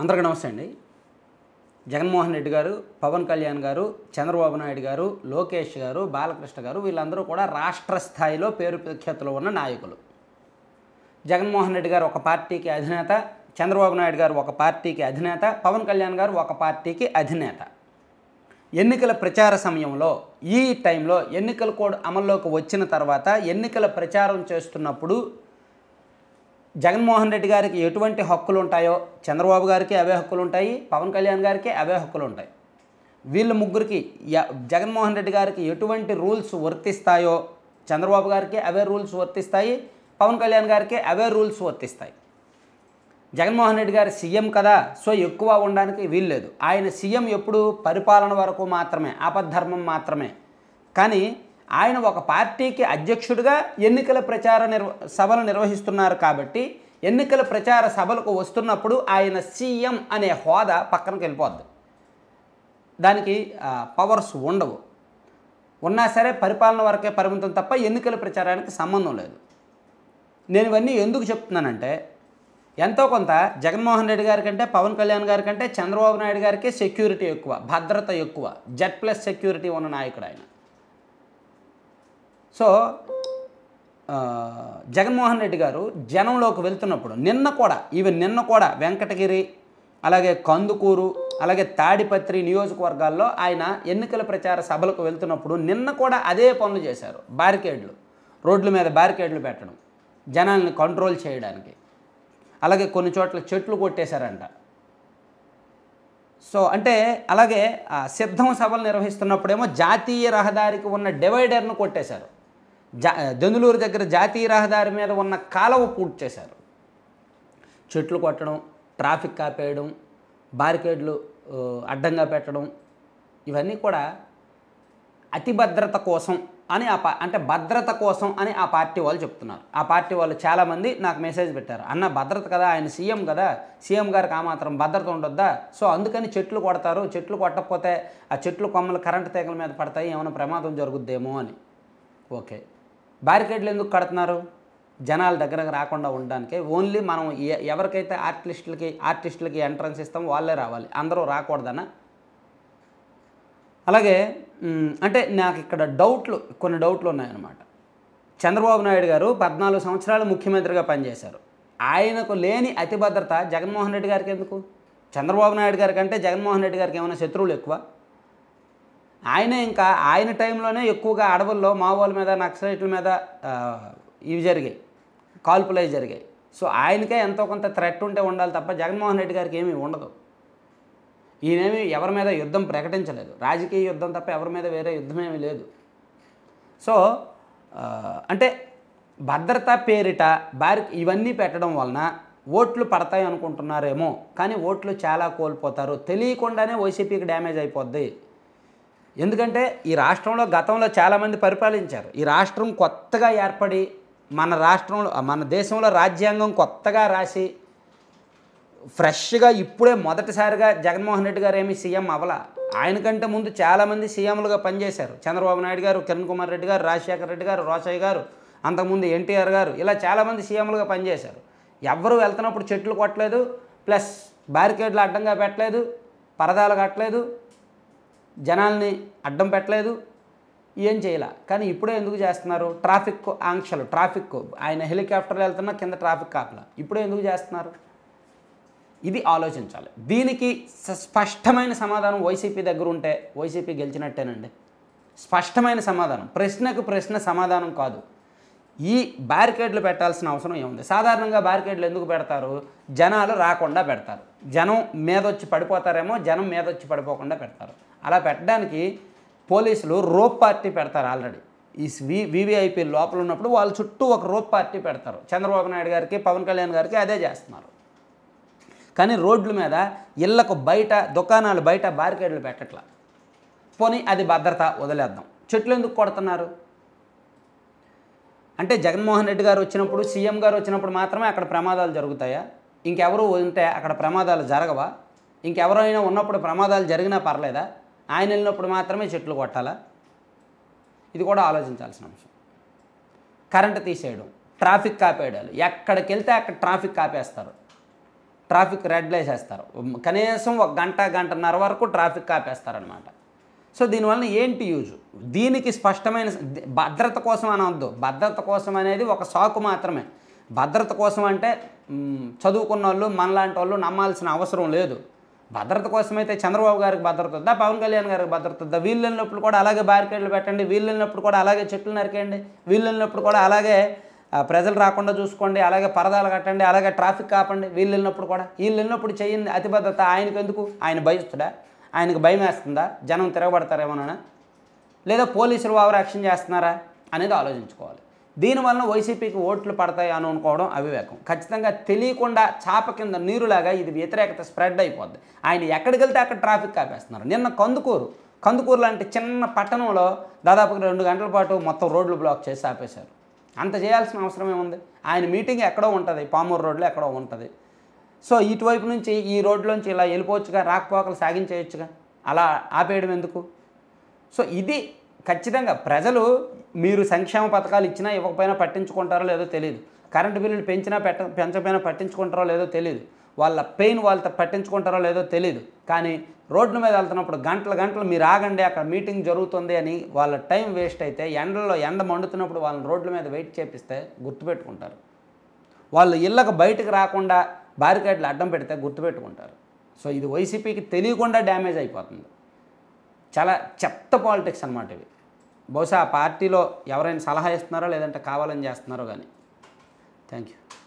అందరికీ నమస్తే అండి జగన్మోహన్ రెడ్డి గారు పవన్ కళ్యాణ్ గారు చంద్రబాబు నాయుడు గారు లోకేష్ గారు బాలకృష్ణ గారు వీళ్ళందరూ కూడా రాష్ట్ర స్థాయిలో పేరు ప్రఖ్యాతులు ఉన్న నాయకులు జగన్మోహన్ రెడ్డి గారు ఒక పార్టీకి అధినేత చంద్రబాబు నాయుడు గారు ఒక పార్టీకి అధినేత పవన్ కళ్యాణ్ గారు ఒక పార్టీకి అధినేత ఎన్నికల ప్రచార సమయంలో ఈ టైంలో ఎన్నికల కోడ్ అమల్లోకి వచ్చిన తర్వాత ఎన్నికల ప్రచారం చేస్తున్నప్పుడు జగన్మోహన్ రెడ్డి గారికి ఎటువంటి హక్కులు ఉంటాయో చంద్రబాబు గారికి అవే హక్కులు ఉంటాయి పవన్ కళ్యాణ్ గారికి అవే హక్కులు ఉంటాయి వీళ్ళ ముగ్గురికి య- జగన్మోహన్ రెడ్డి గారికి ఎటువంటి రూల్స్ వర్తిస్తాయో చంద్రబాబు గారికి అవే రూల్స్ వర్తిస్తాయి పవన్ కళ్యాణ్ గారికి అవే రూల్స్ వర్తిస్తాయి జగన్మోహన్ రెడ్డి గారు సీఎం కదా సో ఎక్కువ ఉండడానికి వీల్లేదు ఆయన సీఎం ఎప్పుడు పరిపాలన వరకు మాత్రమే ఆపద్ధర్మం మాత్రమే కానీ ఆయన ఒక పార్టీకి అధ్యక్షుడిగా ఎన్నికల ప్రచార నిర్వ సభలు నిర్వహిస్తున్నారు కాబట్టి ఎన్నికల ప్రచార సభలకు వస్తున్నప్పుడు ఆయన సీఎం అనే హోదా పక్కనకి వెళ్ళిపోద్ది దానికి పవర్స్ ఉండవు ఉన్నా సరే పరిపాలన వరకే పరిమితం తప్ప ఎన్నికల ప్రచారానికి సంబంధం లేదు నేను ఇవన్నీ ఎందుకు చెప్తున్నానంటే ఎంతో కొంత జగన్మోహన్ రెడ్డి గారి కంటే పవన్ కళ్యాణ్ గారి కంటే చంద్రబాబు నాయుడు గారికి సెక్యూరిటీ ఎక్కువ భద్రత ఎక్కువ జెడ్ ప్లస్ సెక్యూరిటీ ఉన్న నాయకుడు ఆయన సో ఆ, జగన్మోహన్ రెడ్డి గారు జనంలోకి వెళ్తున్నప్పుడు నిన్న కూడా ఈవెన్ నిన్న కూడా వెంకటగిరి అలాగే కందుకూరు అలాగే తాడిపత్రి నియోజకవర్గాల్లో ఆయన ఎన్నికల ప్రచార సభలకు వెళ్తున్నప్పుడు నిన్న కూడా అదే పనులు చేశారు బారికేడ్లు రోడ్ల మీద బారికేడ్లు పెట్టడం జనాల్ని కంట్రోల్ చేయడానికి అలాగే కొన్ని చోట్ల చెట్లు కొట్టేశారంట సో అంటే అలాగే ఆ, సిద్ధం సభలు నిర్వహిస్తున్నప్పుడేమో జాతీయ రహదారికి ఉన్న డివైడర్ను కొట్టేశారు జా దెందులూరు దగ్గర జాతీయ రహదారి మీద ఉన్న కాలువ పూర్తి చేశారు చెట్లు కొట్టడం ట్రాఫిక్ ఆపేయడం బారికేడ్లు ఆ, అడ్డంగా పెట్టడం ఇవన్నీ కూడా అతి భద్రత కోసం అని ఆ పా అంటే భద్రత కోసం అని ఆ పార్టీ వాళ్ళు చెప్తున్నారు ఆ పార్టీ వాళ్ళు చాలామంది నాకు మెసేజ్ పెట్టారు అన్న భద్రత కదా ఆయన సీఎం కదా సీఎం గారికి ఆ మాత్రం భద్రత ఉండొద్దా సో అందుకని చెట్లు కొడతారు చెట్లు కొట్టకపోతే ఆ చెట్లు కొమ్మలు కరెంటు తీగల మీద పడతాయి ఏమైనా ప్రమాదం జరుగుద్దేమో అని ఓకే బ్యారికేడ్లు ఎందుకు కడుతున్నారు జనాల దగ్గరకు రాకుండా ఉండడానికి ఓన్లీ మనం ఎ- ఎవరికైతే ఆర్టిస్టులకి ఆర్టిస్టులకి ఎంట్రన్స్ ఇస్తామో వాళ్ళే రావాలి అందరూ రాకూడదనా అలాగే మ్, అంటే నాకు ఇక్కడ డౌట్లు కొన్ని డౌట్లు ఉన్నాయన్నమాట చంద్రబాబు నాయుడు గారు పద్నాలుగు సంవత్సరాలు ముఖ్యమంత్రిగా పనిచేశారు ఆయనకు లేని అతి భద్రత జగన్మోహన్ రెడ్డి గారికి ఎందుకు చంద్రబాబు నాయుడు గారి కంటే జగన్మోహన్ రెడ్డి గారికి ఏమైనా శత్రువులు ఎక్కువ ఆయనే ఇంకా ఆయన టైంలోనే ఎక్కువగా అడవుల్లో మావోల మీద నక్సలైట్ల మీద ఆ, ఇవి జరిగాయి కాల్పులు అవి జరిగాయి సో ఆయనకే ఎంతో కొంత థ్రెట్ ఉంటే ఉండాలి తప్ప జగన్మోహన్ రెడ్డి గారికి ఏమీ ఉండదు ఈయనేమి ఎవరి మీద యుద్ధం ప్రకటించలేదు రాజకీయ యుద్ధం తప్ప ఎవరి మీద వేరే యుద్ధమేమీ లేదు సో ఆ, అంటే భద్రత పేరిట బారి ఇవన్నీ పెట్టడం వలన ఓట్లు పడతాయి అనుకుంటున్నారేమో కానీ ఓట్లు చాలా కోల్పోతారు తెలియకుండానే వైసీపీకి డ్యామేజ్ అయిపోద్ది ఎందుకంటే ఈ రాష్ట్రంలో గతంలో చాలామంది పరిపాలించారు ఈ రాష్ట్రం కొత్తగా ఏర్పడి మన రాష్ట్రంలో మన దేశంలో రాజ్యాంగం కొత్తగా రాసి ఫ్రెష్గా ఇప్పుడే మొదటిసారిగా జగన్మోహన్ రెడ్డి గారు ఏమీ సీఎం అవ్వాల ఆయనకంటే ముందు చాలామంది సీఎంలుగా పనిచేశారు చంద్రబాబు నాయుడు గారు కిరణ్ కుమార్ రెడ్డి గారు రాజశేఖర రెడ్డి గారు రోషయ్య గారు అంతకుముందు ఎన్టీఆర్ గారు ఇలా చాలామంది సీఎంలుగా పనిచేశారు ఎవ్వరూ వెళ్తున్నప్పుడు చెట్లు కొట్టలేదు ప్లస్ బ్యారికేడ్లు అడ్డంగా పెట్టలేదు పరదాలు కట్టలేదు జనాల్ని అడ్డం పెట్టలేదు ఏం చేయాల కానీ ఇప్పుడే ఎందుకు చేస్తున్నారు ట్రాఫిక్ ఆంక్షలు ట్రాఫిక్ ఆయన హెలికాప్టర్లు వెళ్తున్నా కింద ట్రాఫిక్ ఆపల ఇప్పుడే ఎందుకు చేస్తున్నారు ఇది ఆలోచించాలి దీనికి స- స్పష్టమైన సమాధానం వైసీపీ దగ్గర ఉంటే వైసీపీ గెలిచినట్టేనండి స్పష్టమైన సమాధానం ప్రశ్నకు ప్రశ్న సమాధానం కాదు ఈ బ్యారికేడ్లు పెట్టాల్సిన అవసరం ఏముంది సాధారణంగా బ్యారికేడ్లు ఎందుకు పెడతారు జనాలు రాకుండా పెడతారు జనం మీదొచ్చి పడిపోతారేమో జనం మీదొచ్చి పడిపోకుండా పెడతారు అలా పెట్టడానికి పోలీసులు రోప్ పార్టీ పెడతారు ఆల్రెడీ ఈ వి వివిఐపీ లోపల ఉన్నప్పుడు వాళ్ళ చుట్టూ ఒక రోప్ పార్టీ పెడతారు చంద్రబాబు నాయుడు గారికి పవన్ కళ్యాణ్ గారికి అదే చేస్తున్నారు కానీ రోడ్ల మీద ఇళ్లకు బయట దుకాణాలు బయట బారికేడ్లు పెట్టట్లా పోనీ అది భద్రత వదిలేద్దాం చెట్లు ఎందుకు కొడుతున్నారు అంటే జగన్మోహన్ రెడ్డి గారు వచ్చినప్పుడు సీఎం గారు వచ్చినప్పుడు మాత్రమే అక్కడ ప్రమాదాలు జరుగుతాయా ఇంకెవరు ఉంటే అక్కడ ప్రమాదాలు జరగవా ఇంకెవరైనా ఉన్నప్పుడు ప్రమాదాలు జరిగినా పర్లేదా ఆయన వెళ్ళినప్పుడు మాత్రమే చెట్లు కొట్టాలా ఇది కూడా ఆలోచించాల్సిన అంశం కరెంటు తీసేయడం ట్రాఫిక్ ఆపేయడాలు ఎక్కడికి వెళ్తే అక్కడ ట్రాఫిక్ ఆపేస్తారు ట్రాఫిక్ రెడ్లు వేసేస్తారు కనీసం ఒక గంట గంటన్నర వరకు ట్రాఫిక్ కాపేస్తారనమాట సో దీనివల్ల ఏంటి యూజ్ దీనికి స్పష్టమైన ది- భద్రత కోసం అనవద్దు భద్రత కోసం అనేది ఒక సాకు మాత్రమే భద్రత కోసం అంటే మ్, చదువుకున్న వాళ్ళు మనలాంటి వాళ్ళు నమ్మాల్సిన అవసరం లేదు భద్రత కోసం అయితే చంద్రబాబు గారికి భద్రత వద్దా పవన్ కళ్యాణ్ గారికి భద్రత వద్దా వీళ్ళు వెళ్ళినప్పుడు కూడా అలాగే బ్యారికేడ్లు పెట్టండి వీళ్ళు వెళ్ళినప్పుడు కూడా అలాగే చెట్లు నరికేయండి వీళ్ళు వెళ్ళినప్పుడు కూడా అలాగే ఆ, ప్రజలు రాకుండా చూసుకోండి అలాగే పరదాలు కట్టండి అలాగే ట్రాఫిక్ కాపండి వీళ్ళు వెళ్ళినప్పుడు కూడా వీళ్ళు వెళ్ళినప్పుడు చెయ్యండి అతి భద్రత ఆయనకు ఎందుకు ఆయన భయస్తుడా ఆయనకు భయం వేస్తుందా జనం తిరగబడతారేమోనా లేదా పోలీసులు ఓవర్ యాక్షన్ చేస్తున్నారా అనేది ఆలోచించుకోవాలి దీనివల్ల వైసీపీకి ఓట్లు పడతాయి అని అనుకోవడం అవివేకం ఖచ్చితంగా తెలియకుండా చాప కింద నీరులాగా ఇది వ్యతిరేకత స్ప్రెడ్ అయిపోద్ది ఆయన ఎక్కడికి వెళ్తే అక్కడ ట్రాఫిక్ కాపేస్తున్నారు నిన్న కందుకూరు కందుకూరు లాంటి చిన్న పట్టణంలో దాదాపుగా రెండు గంటల పాటు మొత్తం రోడ్లు బ్లాక్ చేసి ఆపేశారు అంత చేయాల్సిన అవసరం ఏముంది ఆయన మీటింగ్ ఎక్కడో ఉంటుంది పామూరు రోడ్లో ఎక్కడో ఉంటుంది సో ఇటువైపు నుంచి ఈ రోడ్లోంచి ఇలా వెళ్ళిపోవచ్చుగా రాకపోకలు సాగించేయచ్చుగా అలా ఆపేయడం ఎందుకు సో ఇది ఖచ్చితంగా ప్రజలు మీరు సంక్షేమ పథకాలు ఇచ్చినా ఇవ్వకపోయినా పట్టించుకుంటారో లేదో తెలియదు కరెంటు బిల్లులు పెంచినా పెట్ట పెంచకపోయినా పట్టించుకుంటారో లేదో తెలియదు వాళ్ళ పెయిన్ వాళ్ళతో పట్టించుకుంటారో లేదో తెలియదు కానీ రోడ్ల మీద వెళ్తున్నప్పుడు గంటల గంటలు మీరు ఆగండి అక్కడ మీటింగ్ జరుగుతుంది అని వాళ్ళ టైం వేస్ట్ అయితే ఎండలో ఎండ మండుతున్నప్పుడు వాళ్ళని రోడ్ల మీద వెయిట్ చేపిస్తే గుర్తుపెట్టుకుంటారు వాళ్ళు ఇళ్ళకు బయటకు రాకుండా బారికేడ్లు అడ్డం పెడితే గుర్తుపెట్టుకుంటారు సో ఇది వైసీపీకి తెలియకుండా డ్యామేజ్ అయిపోతుంది చాలా చెత్త పాలిటిక్స్ అనమాట ఇవి బహుశా ఆ పార్టీలో ఎవరైనా సలహా ఇస్తున్నారో లేదంటే కావాలని చేస్తున్నారో కానీ థ్యాంక్ యూ